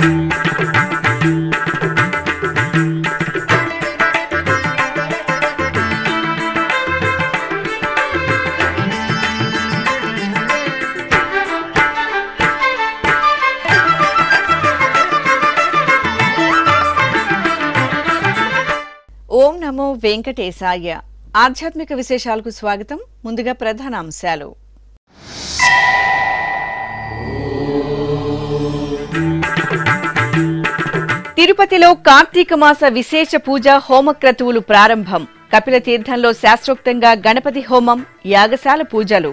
ఓం నమో వెంకటేశాయ ఆధ్యాత్మిక విశేషాలకు స్వాగతం ముందుగా ప్రధాన అంశాలు తిరుపతిలో కార్తీక మాస విశేష పూజ హోమక్రతువులు ప్రారంభం కపిల తీర్థంలో శాస్త్రోక్తంగా గణపతి హోమం యాగశాల పూజలు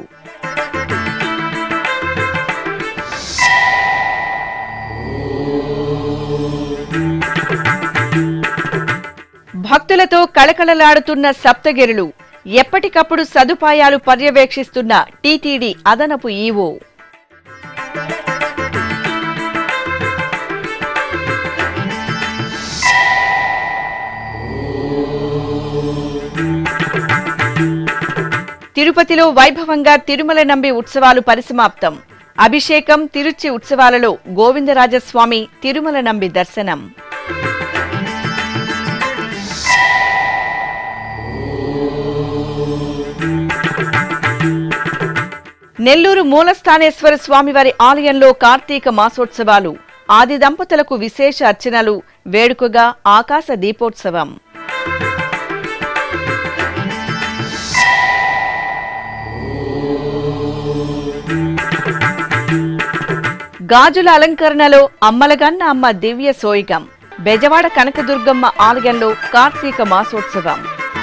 భక్తులతో కళకళలాడుతున్న సప్తగిరులు ఎప్పటికప్పుడు సదుపాయాలు పర్యవేక్షిస్తున్న టీటీడీ అదనపు ఈవో తిరుపతిలో వైభవంగా తిరుమల నంబి ఉత్సవాలు పరిసమాప్తం అభిషేకం తిరుచి ఉత్సవాలలో గోవిందరాజస్వామి తిరుమల నంబి దర్శనం నెల్లూరు మూలస్థానేశ్వర స్వామివారి ఆలయంలో కార్తీక మాసోత్సవాలు ఆది దంపతులకు విశేష అర్చనలు వేడుకగా ఆకాశ దీపోత్సవం గాజుల అలంకరణలో అమ్మలగన్న అమ్మ దివ్య సోయిగం బెజవాడ కనకదుర్గమ్మ ఆలయంలో కార్తీక మాసోత్సవం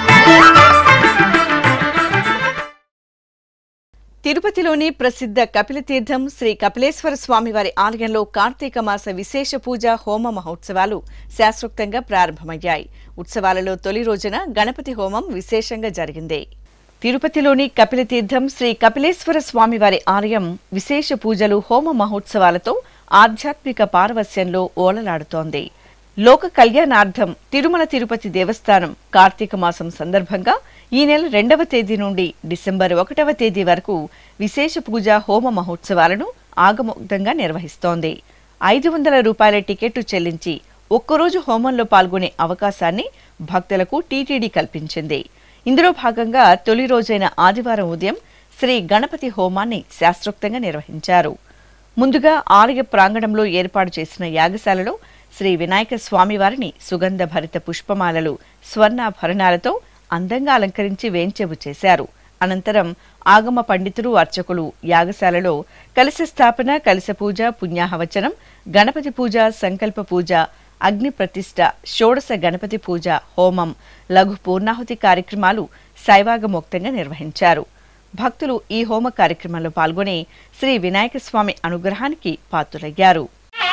తిరుపతిలోని ప్రసిద్ధ కపిలతీర్థం శ్రీ కపిలేశ్వర స్వామివారి ఆలయంలో కార్తీక మాస విశేష పూజ హోమ మహోత్సవాలు శాస్త్రోక్తంగా ప్రారంభమయ్యాయి ఉత్సవాలలో తొలి రోజున గణపతి హోమం విశేషంగా జరిగింది తిరుపతిలోని కపిలతీర్థం శ్రీ కపిలేశ్వర స్వామివారి ఆలయం విశేష పూజలు హోమ మహోత్సవాలతో ఆధ్యాత్మిక పారవస్యంలో ఓలలాడుతోంది లోక కళ్యాణార్థం తిరుమల తిరుపతి దేవస్థానం కార్తీక మాసం సందర్భంగా ఈ నెల రెండవ తేదీ నుండి డిసెంబర్ ఒకటవ తేదీ వరకు విశేష పూజ హోమ మహోత్సవాలను ఆగమోక్తంగా నిర్వహిస్తోంది ఐదు వందల రూపాయల టికెట్టు చెల్లించి ఒక్కరోజు హోమంలో పాల్గొనే అవకాశాన్ని భక్తులకు టీటీడీ కల్పించింది ఇందులో భాగంగా తొలి రోజైన ఆదివారం ఉదయం శ్రీ గణపతి హోమాన్ని శాస్త్రోక్తంగా నిర్వహించారు ముందుగా ఆలయ ప్రాంగణంలో ఏర్పాటు చేసిన యాగశాలలో శ్రీ వినాయక స్వామివారిని సుగంధ భరిత పుష్పమాలలు స్వర్ణాభరణాలతో అందంగా అలంకరించి వేంచెవు చేశారు అనంతరం ఆగమ పండితులు అర్చకులు యాగశాలలో కలశ స్థాపన కలశ పూజ పుణ్యాహవచనం గణపతి పూజ సంకల్ప పూజ అగ్ని ప్రతిష్ట షోడశ గణపతి పూజ హోమం లఘు పూర్ణాహుతి కార్యక్రమాలు శైవాగమోక్తంగా నిర్వహించారు భక్తులు ఈ హోమ కార్యక్రమంలో పాల్గొని శ్రీ వినాయక స్వామి అనుగ్రహానికి పాత్రులయ్యారు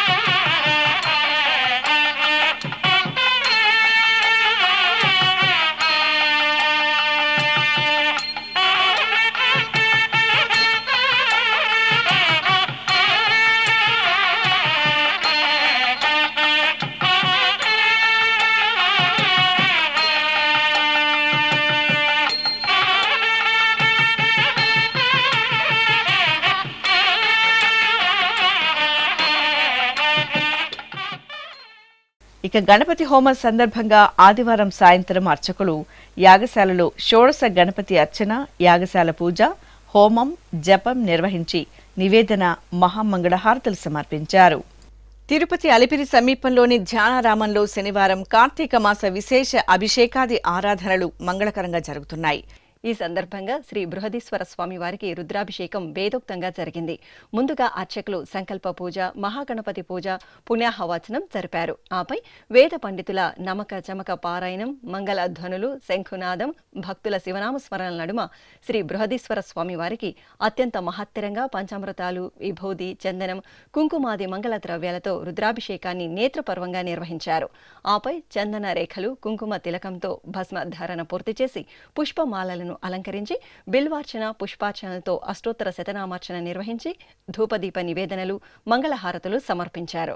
ఇక గణపతి హోమం సందర్భంగా ఆదివారం సాయంత్రం అర్చకులు యాగశాలలో షోడశ గణపతి అర్చన యాగశాల పూజ హోమం జపం నిర్వహించి నివేదన మహామంగళహారతులు సమర్పించారు తిరుపతి అలిపిరి సమీపంలోని ధ్యానారామంలో శనివారం కార్తీక మాస విశేష అభిషేకాది ఆరాధనలు మంగళకరంగా జరుగుతున్నాయి ఈ సందర్భంగా శ్రీ బృహదీశ్వర స్వామి వారికి రుద్రాభిషేకం వేదోక్తంగా జరిగింది ముందుగా అర్చకులు సంకల్ప పూజ మహాగణపతి పూజ పుణ్యాహవాచనం జరిపారు ఆపై వేద పండితుల నమక చమక పారాయణం మంగళ ధ్వనులు శంఖునాదం భక్తుల శివనామ స్మరణల నడుమ శ్రీ బృహదీశ్వర స్వామి వారికి అత్యంత మహత్తరంగా పంచామృతాలు విభూది చందనం కుంకుమాది మంగళ ద్రవ్యాలతో రుద్రాభిషేకాన్ని నేత్రపర్వంగా నిర్వహించారు ఆపై చందన రేఖలు కుంకుమ తిలకంతో భస్మ ధారణ పూర్తి చేసి పుష్పమాలలను అలంకరించి బిల్వార్చన పుష్పార్చనలతో అష్టోత్తర శతనామార్చన నిర్వహించి ధూపదీప నివేదనలు మంగళహారతులు సమర్పించారు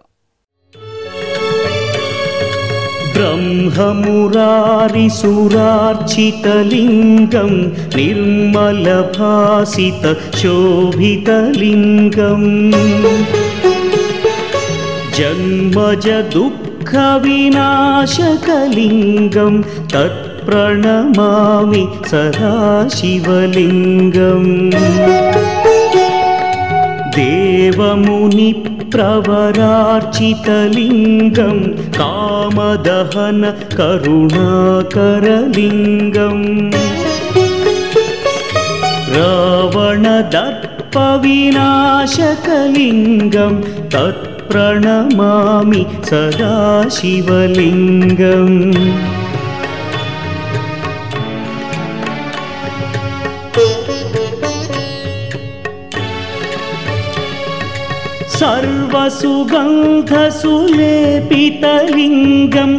ब्रह्ममुरारिसुरार्चितलिङ्गं निर्मलभासितशोभितलिङ्गम् जन्मज दुःखविनाशकलिङ्गं तत्प्रणमामि सदा शिवलिङ्गम् देवमुनिप्रवरार्चितलिङ्गं कामदहन करुणाकरलिङ्गम् रावणदर्पविनाशकलिङ्गं तत्प्रणमामि सदा शिवलिङ्गम् सर्वसुगन्धसुलेपितलिङ्गं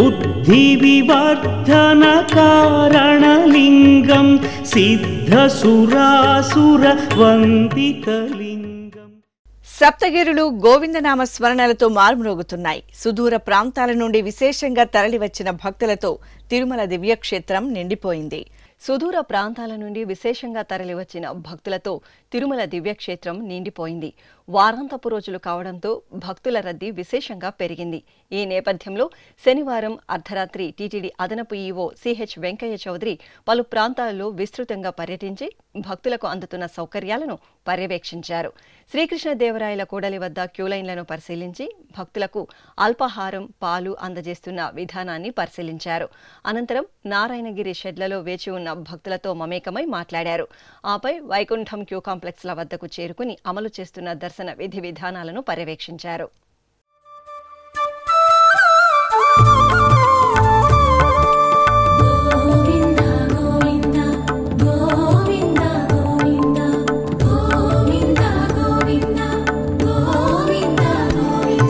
बुद्धिविवर्धनकारणलिङ्गं सिद्धसुरासुरवन्दितलिङ्गम् సప్తగిరులు గోవిందనామ స్మరణలతో మారుమ్రోగుతున్నాయి సుదూర ప్రాంతాల నుండి విశేషంగా తరలివచ్చిన భక్తులతో తిరుమల దివ్యక్షేత్రం నిండిపోయింది సుదూర ప్రాంతాల నుండి విశేషంగా తరలివచ్చిన భక్తులతో తిరుమల దివ్యక్షేత్రం నిండిపోయింది వారాంతపు రోజులు కావడంతో భక్తుల రద్దీ విశేషంగా పెరిగింది ఈ నేపథ్యంలో శనివారం అర్ధరాత్రి టీటీడీ అదనపు ఈవో సిహెచ్ వెంకయ్య చౌదరి పలు ప్రాంతాల్లో విస్తృతంగా పర్యటించి భక్తులకు అందుతున్న సౌకర్యాలను పర్యవేక్షించారు శ్రీకృష్ణదేవరాయల కూడలి వద్ద క్యూలైన్లను పరిశీలించి భక్తులకు అల్పాహారం పాలు అందజేస్తున్న విధానాన్ని పరిశీలించారు అనంతరం నారాయణగిరి షెడ్లలో వేచి ఉన్న భక్తులతో మమేకమై మాట్లాడారు ఆపై వైకుంఠం క్యూ కాంప్లెక్స్ల వద్దకు చేరుకుని అమలు చేస్తున్న దర్శన విధి విధానాలను పర్యవేక్షించారు గోవింద గోవింద గోవింద గోవింద గోవింద గోవింద గోవింద గోవింద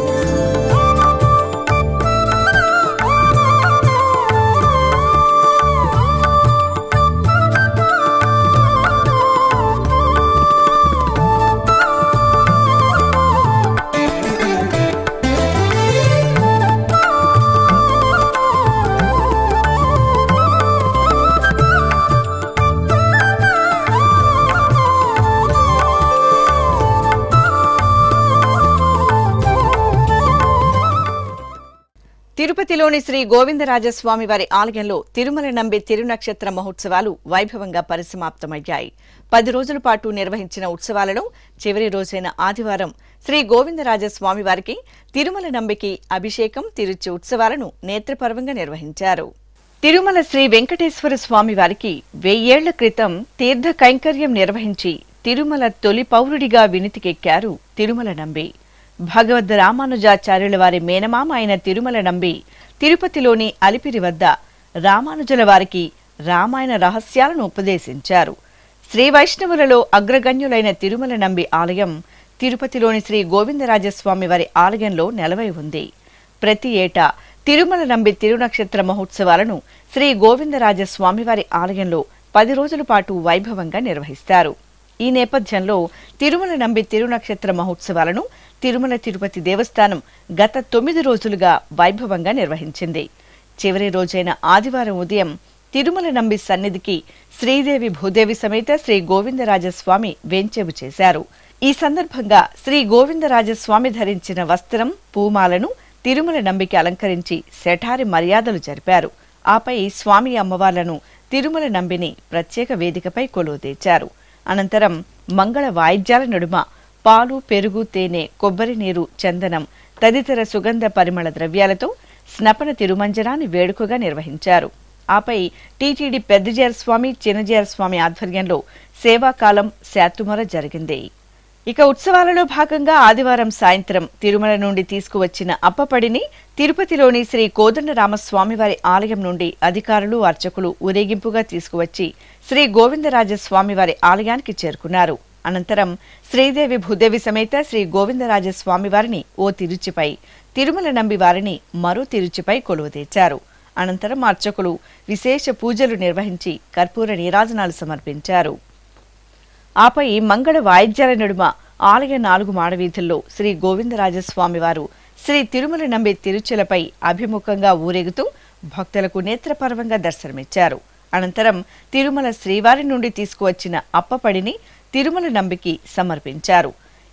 తిరుపతిలోని శ్రీ గోవిందరాజస్వామి వారి ఆలయంలో తిరుమల నంబి తిరునక్షత్ర మహోత్సవాలు వైభవంగా పరిసమాప్తమయ్యాయి పది రోజుల పాటు నిర్వహించిన ఉత్సవాలలో చివరి రోజైన ఆదివారం శ్రీ గోవిందరాజస్వామి వారికి తిరుమల నంబికి అభిషేకం తిరుచి ఉత్సవాలను నేత్రపర్వంగా నిర్వహించారు తిరుమల శ్రీ వెంకటేశ్వర స్వామి వారికి వెయ్యేళ్ల క్రితం తీర్థ కైంకర్యం నిర్వహించి తిరుమల తొలి పౌరుడిగా వినితికెక్కారు తిరుమల నంబి భగవద్ రామానుజాచార్యుల వారి మేనమామ అయిన తిరుమల నంబి తిరుపతిలోని అలిపిరి వద్ద రామానుజుల వారికి రామాయణ రహస్యాలను ఉపదేశించారు శ్రీ వైష్ణవులలో అగ్రగణ్యులైన తిరుమల నంబి ఆలయం తిరుపతిలోని శ్రీ గోవిందరాజస్వామి వారి ఆలయంలో నెలవై ఉంది ప్రతి ఏటా తిరుమల నంబి తిరునక్షత్ర మహోత్సవాలను శ్రీ గోవిందరాజస్వామి వారి ఆలయంలో పది రోజుల పాటు వైభవంగా నిర్వహిస్తారు ఈ నేపథ్యంలో తిరుమల నంబి తిరునక్షత్ర మహోత్సవాలను తిరుమల తిరుపతి దేవస్థానం గత తొమ్మిది రోజులుగా వైభవంగా నిర్వహించింది చివరి రోజైన ఆదివారం ఉదయం తిరుమల నంబి సన్నిధికి శ్రీదేవి భూదేవి సమేత శ్రీ గోవిందరాజస్వామి వేంచేపు చేశారు ఈ సందర్భంగా శ్రీ గోవిందరాజస్వామి ధరించిన వస్త్రం పూమాలను తిరుమల నంబికి అలంకరించి శఠారి మర్యాదలు జరిపారు ఆపై స్వామి అమ్మవార్లను తిరుమల నంబిని ప్రత్యేక వేదికపై కొలువుతీర్చారు అనంతరం మంగళ వాయిద్యాల నడుమ పాలు పెరుగు తేనె కొబ్బరి నీరు చందనం తదితర సుగంధ పరిమళ ద్రవ్యాలతో స్నపన తిరుమంజనాన్ని వేడుకగా నిర్వహించారు ఆపై టీటీడీ పెద్దజేర స్వామి చిన్నజేర స్వామి ఆధ్వర్యంలో సేవాకాలం శాతుమర జరిగింది ఇక ఉత్సవాలలో భాగంగా ఆదివారం సాయంత్రం తిరుమల నుండి తీసుకువచ్చిన అప్పపడిని తిరుపతిలోని శ్రీ కోదండరామస్వామివారి ఆలయం నుండి అధికారులు అర్చకులు ఊరేగింపుగా తీసుకువచ్చి శ్రీ గోవిందరాజస్వామివారి ఆలయానికి చేరుకున్నారు అనంతరం శ్రీదేవి భూదేవి సమేత శ్రీ గోవిందరాజస్వామివారిని ఓ తిరుచిపై తిరుమల నంబి వారిని మరో తిరుచిపై కొలువుతీర్చారు అనంతరం అర్చకులు విశేష పూజలు నిర్వహించి కర్పూర నీరాజనాలు సమర్పించారు ఆపై మంగళ వాయిద్యాల నడుమ ఆలయ నాలుగు మాడవీధుల్లో శ్రీ గోవిందరాజస్వామి వారు శ్రీ తిరుమల నంబి తిరుచులపై అభిముఖంగా ఊరేగుతూ భక్తులకు నేత్రపర్వంగా దర్శనమిచ్చారు అనంతరం తిరుమల శ్రీవారి నుండి తీసుకువచ్చిన అప్పపడిని తిరుమల నంబికి సమర్పించారు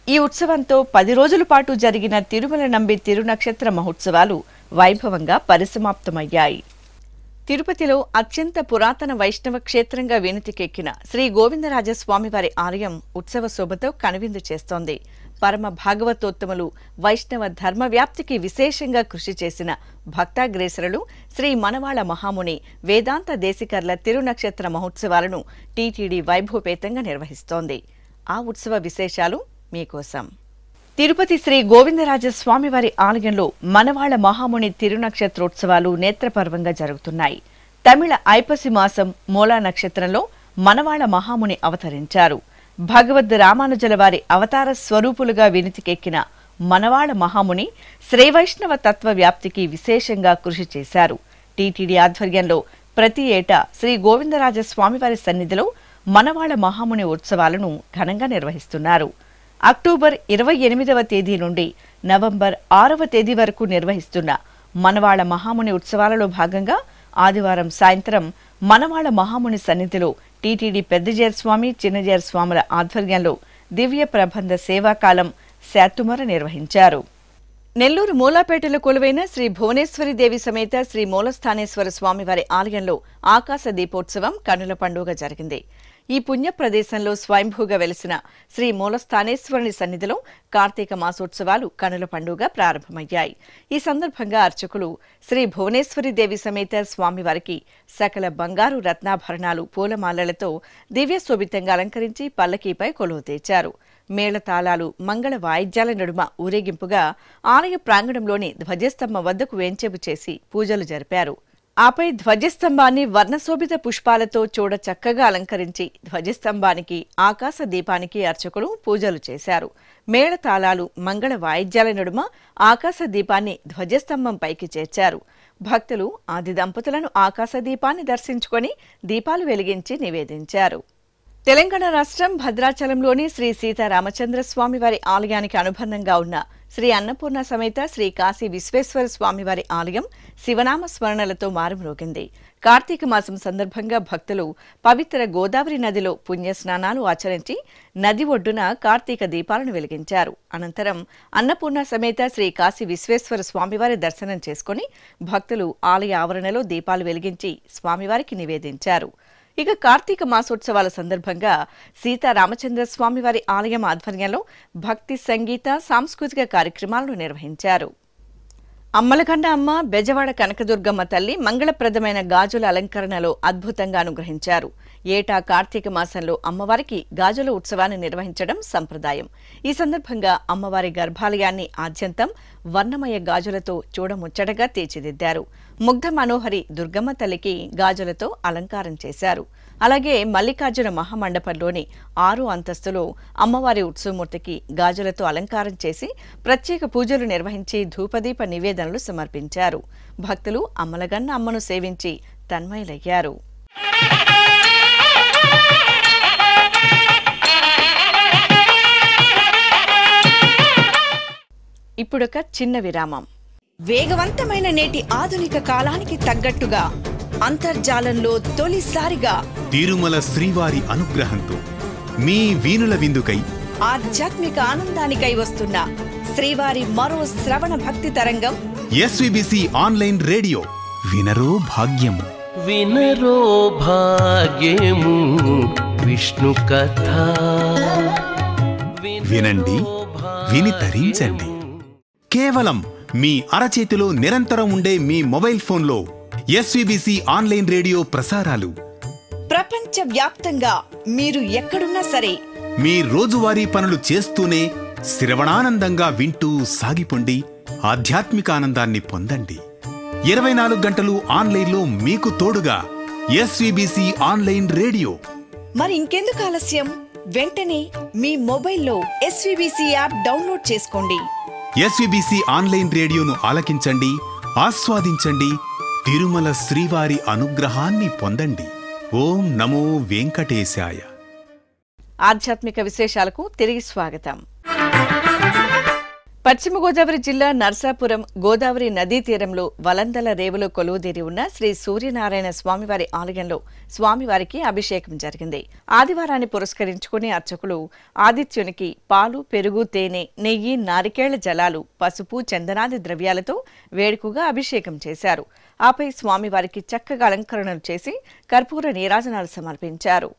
ఈ ఉత్సవంతో పది రోజుల పాటు జరిగిన తిరుమల నంబి తిరునక్షత్ర మహోత్సవాలు వైభవంగా పరిసమాప్తమయ్యాయి తిరుపతిలో అత్యంత పురాతన వైష్ణవ క్షేత్రంగా వెనుతికెక్కిన శ్రీ గోవిందరాజస్వామివారి ఆలయం ఉత్సవ శోభతో కనువిందు చేస్తోంది పరమ భాగవతోత్తములు వైష్ణవ ధర్మ వ్యాప్తికి విశేషంగా కృషి చేసిన భక్తాగ్రేసరులు శ్రీ మనవాళ మహాముని వేదాంత దేశికర్ల తిరునక్షత్ర మహోత్సవాలను టీటీడీ వైభవపేతంగా నిర్వహిస్తోంది ఆ ఉత్సవ విశేషాలు మీకోసం తిరుపతి శ్రీ గోవిందరాజ స్వామివారి ఆలయంలో మనవాళ మహాముని తిరునక్షత్రోత్సవాలు నేత్రపర్వంగా జరుగుతున్నాయి తమిళ ఐపసి మాసం మూలా నక్షత్రంలో మనవాళ మహాముని అవతరించారు భగవద్ రామానుజల వారి అవతార స్వరూపులుగా వినితికెక్కిన మనవాళ మహాముని శ్రీవైష్ణవ తత్వ వ్యాప్తికి విశేషంగా కృషి చేశారు టీటీడీ ఆధ్వర్యంలో ప్రతి ఏటా శ్రీ గోవిందరాజ స్వామివారి సన్నిధిలో మనవాళ మహాముని ఉత్సవాలను ఘనంగా నిర్వహిస్తున్నారు అక్టోబర్ ఇరవై ఎనిమిదవ తేదీ నుండి నవంబర్ ఆరవ తేదీ వరకు నిర్వహిస్తున్న మనవాళ మహాముని ఉత్సవాలలో భాగంగా ఆదివారం సాయంత్రం మనవాళ మహాముని సన్నిధిలో టీటీడీ పెద్దజేర్ స్వామి చిన్నజేర్ స్వాముల ఆధ్వర్యంలో దివ్య ప్రబంధ సేవాకాలం శాతుమర నిర్వహించారు నెల్లూరు మూలాపేటలో కొలువైన శ్రీ భువనేశ్వరి దేవి సమేత శ్రీ మూలస్థానేశ్వర స్వామివారి ఆలయంలో ఆకాశ దీపోత్సవం కనుల పండుగ జరిగింది ఈ పుణ్య ప్రదేశంలో స్వయంభూగా వెలిసిన శ్రీ మూలస్థానేశ్వరుని సన్నిధిలో కార్తీక మాసోత్సవాలు కనుల పండుగ ప్రారంభమయ్యాయి ఈ సందర్భంగా అర్చకులు శ్రీ భువనేశ్వరి దేవి సమేత స్వామివారికి సకల బంగారు రత్నాభరణాలు పూలమాలలతో దివ్య శోభితంగా అలంకరించి పల్లకీపై కొలువు తెచ్చారు మేళతాళాలు మంగళ వాయిద్యాల నడుమ ఊరేగింపుగా ఆలయ ప్రాంగణంలోని ధ్వజస్తంభం వద్దకు వేంచెపు చేసి పూజలు జరిపారు ఆపై ధ్వజస్తంభాన్ని వర్ణశోభిత పుష్పాలతో చూడ చక్కగా అలంకరించి ధ్వజస్తంభానికి ఆకాశ దీపానికి అర్చకులు పూజలు చేశారు మేళతాళాలు మంగళ వాయిద్యాల నడుమ ఆకాశ దీపాన్ని ధ్వజస్తంభం పైకి చేర్చారు భక్తులు ఆది దంపతులను ఆకాశ దీపాన్ని దర్శించుకొని దీపాలు వెలిగించి నివేదించారు తెలంగాణ రాష్ట్రం భద్రాచలంలోని శ్రీ సీతారామచంద్ర స్వామివారి ఆలయానికి అనుబంధంగా ఉన్న శ్రీ అన్నపూర్ణ సమేత శ్రీ కాశీ విశ్వేశ్వర స్వామివారి ఆలయం శివనామ స్మరణలతో మారుమ్రోగింది కార్తీక మాసం సందర్భంగా భక్తులు పవిత్ర గోదావరి నదిలో పుణ్య స్నానాలు ఆచరించి నది ఒడ్డున కార్తీక దీపాలను వెలిగించారు అనంతరం అన్నపూర్ణ సమేత శ్రీ కాశీ విశ్వేశ్వర స్వామివారి దర్శనం చేసుకుని భక్తులు ఆలయ ఆవరణలో దీపాలు వెలిగించి స్వామివారికి నివేదించారు ఇక కార్తీక మాసోత్సవాల సందర్భంగా సీతారామచంద్ర స్వామివారి ఆలయం ఆధ్వర్యంలో భక్తి సంగీత సాంస్కృతిక కార్యక్రమాలను నిర్వహించారు అమ్మలగండ అమ్మ బెజవాడ కనకదుర్గమ్మ తల్లి మంగళప్రదమైన గాజుల అలంకరణలో అద్భుతంగా అనుగ్రహించారు ఏటా కార్తీక మాసంలో అమ్మవారికి గాజుల ఉత్సవాన్ని నిర్వహించడం సంప్రదాయం ఈ సందర్భంగా అమ్మవారి గర్భాలయాన్ని ఆద్యంతం వర్ణమయ గాజులతో చూడముచ్చటగా తీర్చిదిద్దారు ముగ్ధ మనోహరి దుర్గమ్మ తల్లికి గాజులతో అలంకారం చేశారు అలాగే మల్లికార్జున మహామండపంలోని ఆరు అంతస్తులో అమ్మవారి ఉత్సవమూర్తికి గాజులతో అలంకారం చేసి ప్రత్యేక పూజలు నిర్వహించి ధూపదీప నివేదనలు సమర్పించారు భక్తులు అమ్మలగన్న అమ్మను సేవించి తన్మయులయ్యారు ఇప్పుడొక చిన్న విరామం వేగవంతమైన నేటి ఆధునిక కాలానికి తగ్గట్టుగా అంతర్జాలంలో తొలిసారిగా తిరుమల శ్రీవారి అనుగ్రహంతో మీ వీణుల విందుకై ఆధ్యాత్మిక ఆనందానికై వస్తున్న శ్రీవారి మరో శ్రవణ భక్తి తరంగం ఎస్విబిసి ఆన్లైన్ రేడియో వినరో భాగ్యము వినరో భాగ్యము విష్ణు కథ వినండి విని తరించండి కేవలం మీ అరచేతిలో నిరంతరం ఉండే మీ మొబైల్ ఫోన్లో ఎస్విబిసి ఆన్లైన్ రేడియో ప్రసారాలు ప్రపంచ వ్యాప్తంగా మీరు ఎక్కడున్నా సరే మీ రోజువారీ పనులు చేస్తూనే శ్రవణానందంగా వింటూ సాగిపోండి ఆధ్యాత్మిక ఆనందాన్ని పొందండి ఇరవై నాలుగు గంటలు ఆన్లైన్లో మీకు తోడుగా ఎస్విబిసి ఆన్లైన్ రేడియో మరి ఇంకెందుకు ఆలస్యం వెంటనే మీ మొబైల్లో ఎస్వీబీసీ యాప్ డౌన్లోడ్ చేసుకోండి ఎస్విబిసి ఆన్లైన్ రేడియోను ఆలకించండి ఆస్వాదించండి తిరుమల శ్రీవారి అనుగ్రహాన్ని పొందండి ఓం నమో వెంకటేశాయ ఆధ్యాత్మిక విశేషాలకు తిరిగి స్వాగతం పశ్చిమ గోదావరి జిల్లా నర్సాపురం గోదావరి నదీ తీరంలో వలందల రేవులో కొలువుదీరి ఉన్న శ్రీ సూర్యనారాయణ స్వామివారి ఆలయంలో స్వామివారికి అభిషేకం జరిగింది ఆదివారాన్ని పురస్కరించుకుని అర్చకులు ఆదిత్యునికి పాలు పెరుగు తేనె నెయ్యి నారికేళ్ల జలాలు పసుపు చందనాది ద్రవ్యాలతో వేడుకగా అభిషేకం చేశారు ఆపై స్వామివారికి చక్కగా అలంకరణలు చేసి కర్పూర నీరాజనాలు సమర్పించారు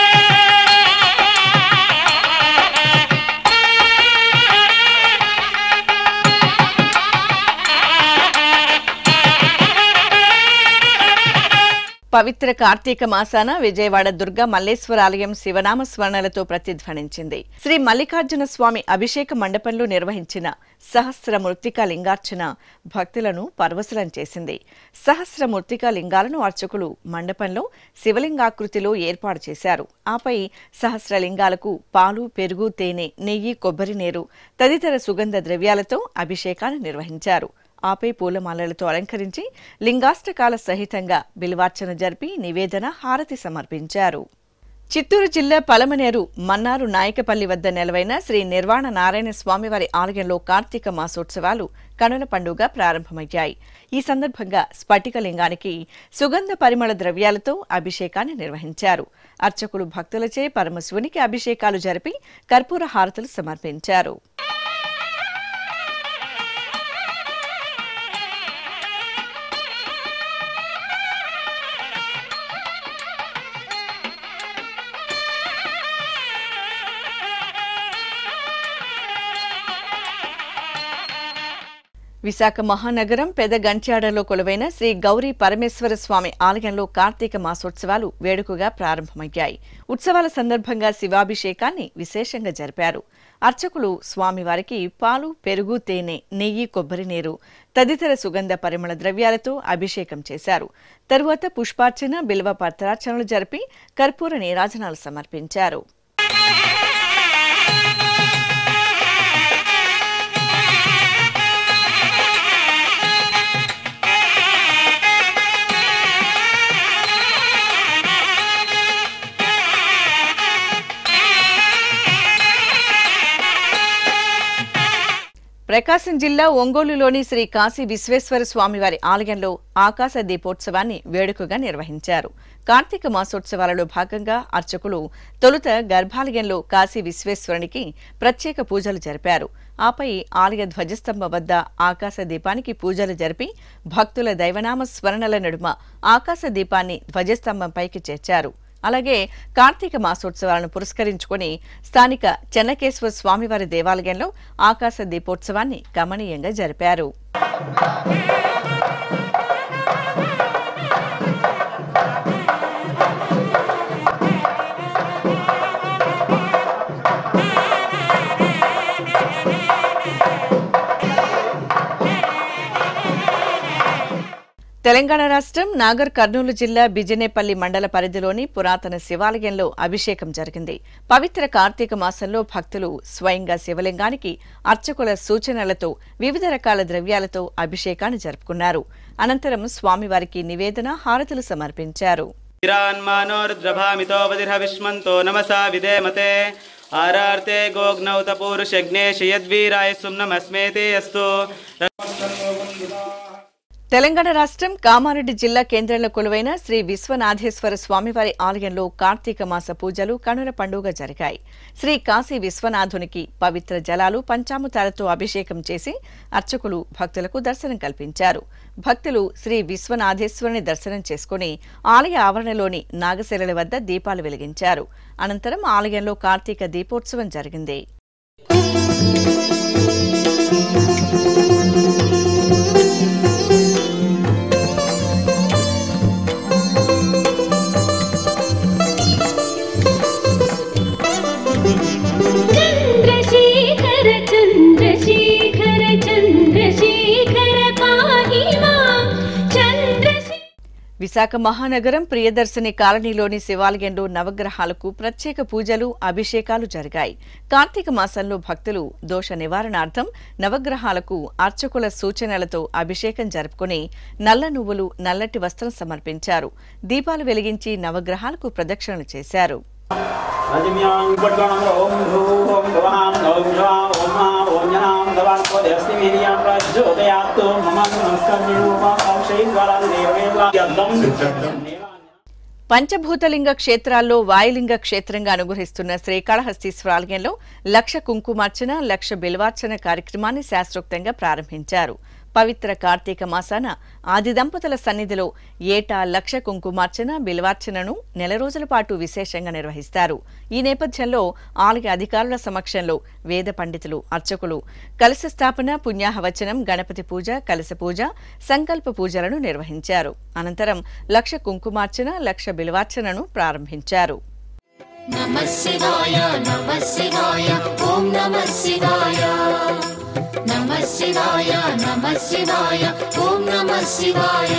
పవిత్ర కార్తీక మాసాన విజయవాడ దుర్గా మల్లేశ్వర ఆలయం శివనామ స్మరణలతో ప్రతిధ్వనించింది శ్రీ మల్లికార్జున స్వామి అభిషేక మండపంలో నిర్వహించిన సహస్ర మృత్తికా లింగార్చన భక్తులను పరవశులం చేసింది సహస్ర మృత్తికా లింగాలను అర్చకులు మండపంలో శివలింగాకృతిలో ఏర్పాటు చేశారు ఆపై సహస్ర లింగాలకు పాలు పెరుగు తేనె నెయ్యి కొబ్బరి నీరు తదితర సుగంధ ద్రవ్యాలతో అభిషేకాన్ని నిర్వహించారు ఆపై పూలమాలలతో అలంకరించి లింగాష్టకాల సహితంగా బిల్వార్చన జరిపి నివేదన హారతి సమర్పించారు చిత్తూరు జిల్లా పలమనేరు మన్నారు నాయకపల్లి వద్ద నెలవైన శ్రీ నిర్వాణ నారాయణ స్వామివారి ఆలయంలో కార్తీక మాసోత్సవాలు కనుల పండుగ ప్రారంభమయ్యాయి ఈ సందర్భంగా స్ఫటిక లింగానికి సుగంధ పరిమళ ద్రవ్యాలతో అభిషేకాన్ని నిర్వహించారు అర్చకులు భక్తులచే పరమశివునికి అభిషేకాలు జరిపి కర్పూర హారతులు సమర్పించారు విశాఖ మహానగరం పెద గంట్యాడలో కొలువైన శ్రీ గౌరీ పరమేశ్వర స్వామి ఆలయంలో కార్తీక మాసోత్సవాలు వేడుకగా ప్రారంభమయ్యాయి ఉత్సవాల సందర్భంగా శివాభిషేకాన్ని విశేషంగా జరిపారు అర్చకులు స్వామివారికి పాలు పెరుగు తేనె నెయ్యి కొబ్బరి నీరు తదితర సుగంధ పరిమళ ద్రవ్యాలతో అభిషేకం చేశారు తరువాత పుష్పార్చన బిల్వ పత్రార్చనలు జరిపి కర్పూర నీరాజనాలు సమర్పించారు ప్రకాశం జిల్లా ఒంగోలులోని శ్రీ కాశీ విశ్వేశ్వర స్వామివారి ఆలయంలో ఆకాశ దీపోత్సవాన్ని వేడుకగా నిర్వహించారు కార్తీక మాసోత్సవాలలో భాగంగా అర్చకులు తొలుత గర్భాలయంలో కాశీ విశ్వేశ్వరునికి ప్రత్యేక పూజలు జరిపారు ఆపై ఆలయ ధ్వజస్తంభం వద్ద ఆకాశ దీపానికి పూజలు జరిపి భక్తుల దైవనామ స్మరణల నడుమ ఆకాశ దీపాన్ని ధ్వజస్తంభంపైకి చేర్చారు అలాగే కార్తీక మాసోత్సవాలను పురస్కరించుకొని స్థానిక చెన్నకేశ్వర స్వామివారి దేవాలయంలో ఆకాశ దీపోత్సవాన్ని గమనీయంగా జరిపారు తెలంగాణ రాష్ట్రం నాగర్ కర్నూలు జిల్లా బిజినేపల్లి మండల పరిధిలోని పురాతన శివాలయంలో అభిషేకం జరిగింది పవిత్ర కార్తీక మాసంలో భక్తులు స్వయంగా శివలింగానికి అర్చకుల సూచనలతో వివిధ రకాల ద్రవ్యాలతో అభిషేకాన్ని జరుపుకున్నారు అనంతరం స్వామివారికి నివేదన హారతులు సమర్పించారు िरान्मानोर्द्रभामितोपतिर्ह विष्मन्तो नमसा विधेमते आरार्ते गोग्नौतपूरुषज्ञे शयद्वीराय सुम्नमस्मेते अस्तु తెలంగాణ రాష్ట్రం కామారెడ్డి జిల్లా కేంద్రంలో కొలువైన శ్రీ విశ్వనాథేశ్వర స్వామివారి ఆలయంలో కార్తీక మాస పూజలు కనుల పండుగ జరిగాయి శ్రీ కాశీ విశ్వనాథునికి పవిత్ర జలాలు పంచామృతాలతో అభిషేకం చేసి అర్చకులు భక్తులకు దర్శనం కల్పించారు భక్తులు శ్రీ విశ్వనాథేశ్వరుని దర్శనం చేసుకుని ఆలయ ఆవరణలోని నాగశిలల వద్ద దీపాలు వెలిగించారు అనంతరం ఆలయంలో కార్తీక దీపోత్సవం జరిగింది चन्द्रशेखर चन्द्रशेखर चन्द्रशेखर पाहि मां चन्द्रशेखर విశాఖ మహానగరం ప్రియదర్శిని కాలనీలోని శివాలయంలో నవగ్రహాలకు ప్రత్యేక పూజలు అభిషేకాలు జరిగాయి కార్తీక మాసంలో భక్తులు దోష నివారణార్థం నవగ్రహాలకు అర్చకుల సూచనలతో అభిషేకం జరుపుకుని నల్ల నువ్వులు నల్లటి వస్త్రం సమర్పించారు దీపాలు వెలిగించి నవగ్రహాలకు ప్రదక్షిణలు చేశారు రాజమ్యాం పట్టుకోవడం ఓం భూ ఓం భవాం ఓం శివా ఓం మా ఓం జనాం దవాన్ కోదేస్తి వీర్యాం ప్రజ్యోదయాత్తు మమ నమస్కారం శ్రీ ద్వారాలు దేవేంద్రం పంచభూతలింగ క్షేత్రాల్లో వాయులింగ క్షేత్రంగా అనుగ్రహిస్తున్న శ్రీకాళహస్తీశ్వర ఆలయంలో లక్ష కుంకుమార్చన లక్ష బిల్వార్చన కార్యక్రమాన్ని శాస్త్రోక్తంగా ప్రారంభించారు పవిత్ర కార్తీక మాసాన ఆది దంపతుల సన్నిధిలో ఏటా లక్ష కుంకుమార్చన బిల్వార్చనను నెల రోజుల పాటు విశేషంగా నిర్వహిస్తారు ఈ నేపథ్యంలో ఆలయ అధికారుల సమక్షంలో వేద పండితులు అర్చకులు కలశ స్థాపన పుణ్యాహవచనం గణపతి పూజ కలశ పూజ సంకల్ప పూజలను నిర్వహించారు అనంతరం లక్ష కుంకుమార్చన లక్ష బిల్వార్చనను ప్రారంభించారు नमः शिवाय नमः शिवाय ॐ नमः शिवाय नमः शिवाय नमः शिवाय ॐ नमः शिवाय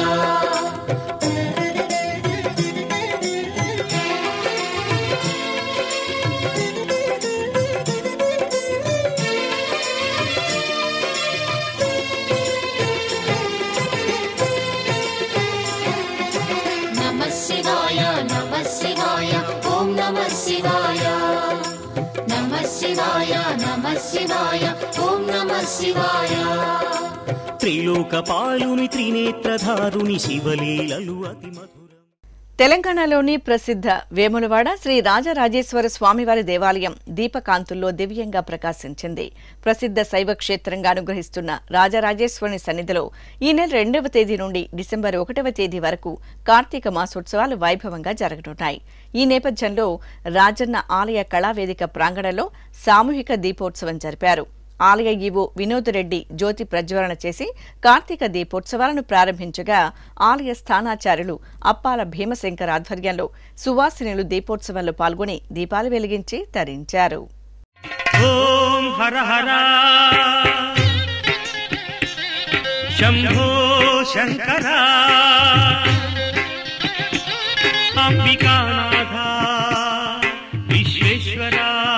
नमः शिवाय नमः शिवाय ॐ नमः शिवाय नमः शिवाय नमः शिवाय ॐ नमः शिवाय త్రిలోకపాలుని త్రినేత్రధారుని శివలీలలు అతి మధురం తెలంగాణలోని ప్రసిద్ధ వేములవాడ శ్రీ రాజరాజేశ్వర స్వామివారి దేవాలయం దీపకాంతుల్లో దివ్యంగా ప్రకాశించింది ప్రసిద్ధ శైవ క్షేత్రంగా అనుగ్రహిస్తున్న రాజరాజేశ్వరుని సన్నిధిలో ఈ నెల రెండవ తేదీ నుండి డిసెంబర్ ఒకటవ తేదీ వరకు కార్తీక మాసోత్సవాలు వైభవంగా జరగనున్నాయి ఈ నేపథ్యంలో రాజన్న ఆలయ కళావేదిక ప్రాంగణంలో సామూహిక దీపోత్సవం జరిపారు ఆలయ ఈవో వినోద్ రెడ్డి జ్యోతి ప్రజ్వలన చేసి కార్తీక దీపోత్సవాలను ప్రారంభించగా ఆలయ స్థానాచార్యులు అప్పాల భీమశంకర్ ఆధ్వర్యంలో సువాసినులు దీపోత్సవంలో పాల్గొని దీపాలు వెలిగించి తరించారు ఓం హర హర శంభో శంకర అంబికానాథ విశ్వేశ్వర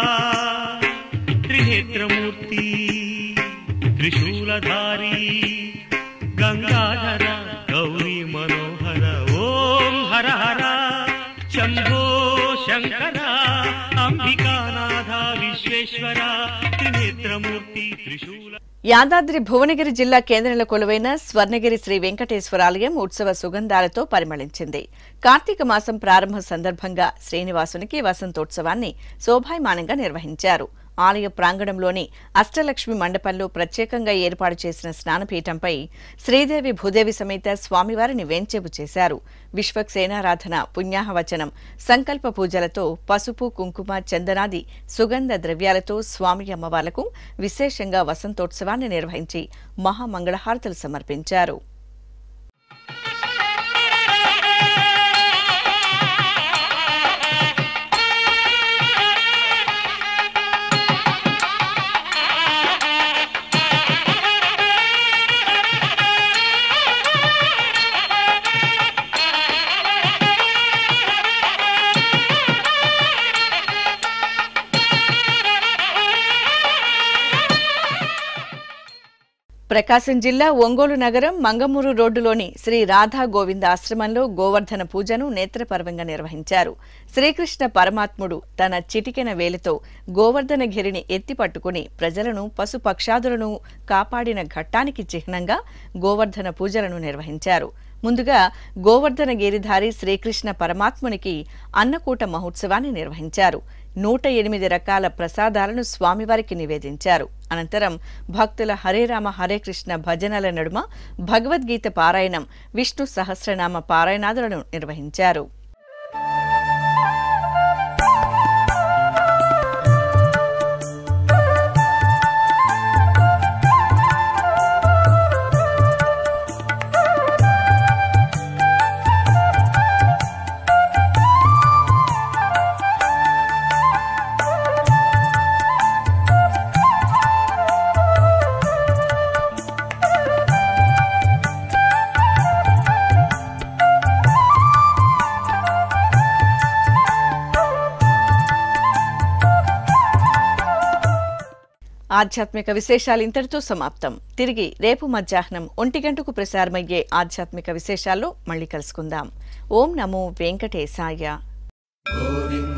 త్రినేత్రమూర్తి త్రిశూలధారి గంగాధర గౌరీ మనోహర ఓం హర హర శంభో శంకర అంబికానాథ విశ్వేశ్వర త్రినేత్రమూర్తి త్రిశూల యాదాద్రి భువనగిరి జిల్లా కేంద్రంలో కొలువైన స్వర్ణగిరి శ్రీ వెంకటేశ్వర ఆలయం ఉత్సవ సుగంధాలతో పరిమళించింది కార్తీక మాసం ప్రారంభ సందర్భంగా శ్రీనివాసునికి వసంతోత్సవాన్ని శోభాయమానంగా నిర్వహించారు ఆలయ ప్రాంగణంలోని అష్టలక్ష్మి మండపంలో ప్రత్యేకంగా ఏర్పాటు చేసిన స్నానపీఠంపై శ్రీదేవి భూదేవి సమేత స్వామివారిని వేంచేపు చేశారు విశ్వక్సేనారాధన పుణ్యాహవచనం సంకల్ప పూజలతో పసుపు కుంకుమ చందనాది సుగంధ ద్రవ్యాలతో స్వామి అమ్మవార్లకు విశేషంగా వసంతోత్సవాన్ని నిర్వహించి మహామంగళహారతులు సమర్పించారు ప్రకాశం జిల్లా ఒంగోలు నగరం మంగమూరు రోడ్డులోని శ్రీ రాధా గోవింద ఆశ్రమంలో గోవర్ధన పూజను నేత్రపర్వంగా నిర్వహించారు శ్రీకృష్ణ పరమాత్ముడు తన చిటికెన వేలితో గోవర్ధన గిరిని ఎత్తి పట్టుకుని ప్రజలను పశుపక్షాదులను కాపాడిన ఘట్టానికి చిహ్నంగా గోవర్ధన పూజలను నిర్వహించారు ముందుగా గోవర్ధన గిరిధారి శ్రీకృష్ణ పరమాత్మునికి అన్నకూట మహోత్సవాన్ని నిర్వహించారు నూట ఎనిమిది రకాల ప్రసాదాలను స్వామివారికి నివేదించారు అనంతరం భక్తుల హరే రామ హరే కృష్ణ భజనల నడుమ భగవద్గీత పారాయణం విష్ణు సహస్రనామ పారాయణాదులను నిర్వహించారు ఆధ్యాత్మిక విశేషాలు ఇంతటితో సమాప్తం తిరిగి రేపు మధ్యాహ్నం ఒంటి గంటకు ప్రసారమయ్యే ఆధ్యాత్మిక విశేషాల్లో మళ్ళీ కలుసుకుందాం ఓం నమో వెంకటేశాయ గోవింద